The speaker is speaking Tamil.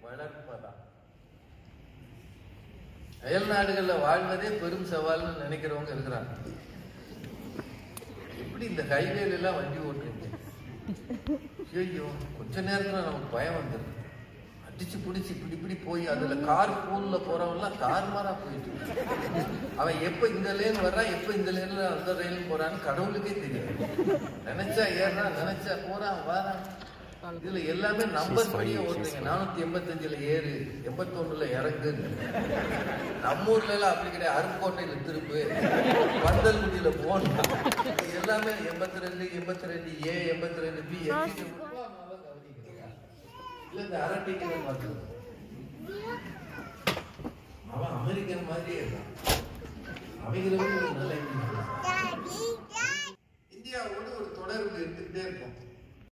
வளர்ப்பதா அயல் நாடுகள்ல வாழ்வதே பெரும் சவால்னு நினைக்கிறவங்க இருக்கிறாங்க எப்படி இந்த ஹைவேல எல்லாம் வண்டி ஓட்டுறீங்க ஐயோ கொஞ்ச நேரத்துல நமக்கு பயம் வந்துடும் அடிச்சு பிடிச்சி இப்படி இப்படி போய் அதுல கார் பூல்ல போறவன்லாம் கார் மாறா போயிட்டு இருக்கான். அவன் எப்ப இந்த லேன் வர்றான் எப்ப இந்த லேன்ல அந்த லேன் போறான்னு கடவுளுக்கே தெரியாது நினைச்சா ஏறான் நினைச்சா போறான் வாரான் இதுல எல்லாமே நம்பர் படியே ஓட்டுறீங்க நானூத்தி எண்பத்தஞ்சுல ஏறு எண்பத்தொன்னுல இறங்கு நம்ம ஊர்ல எல்லாம் அப்படி கிடையாது அருப்புக்கோட்டையில திருப்பு பந்தல்குடியில போகணும் எல்லாமே எண்பத்தி ரெண்டு எண்பத்தி ரெண்டு ஏ எண்பத்தி ரெண்டு பி இல்ல இந்த அரட்டிக்கிற மாதிரி அவன் அமெரிக்கன் மாதிரியே இருக்கான் அவங்கள விட ஒரு நல்ல இந்தியன். இந்தியாவோட ஒரு தொடர்பு இருந்துகிட்டே இருக்கும்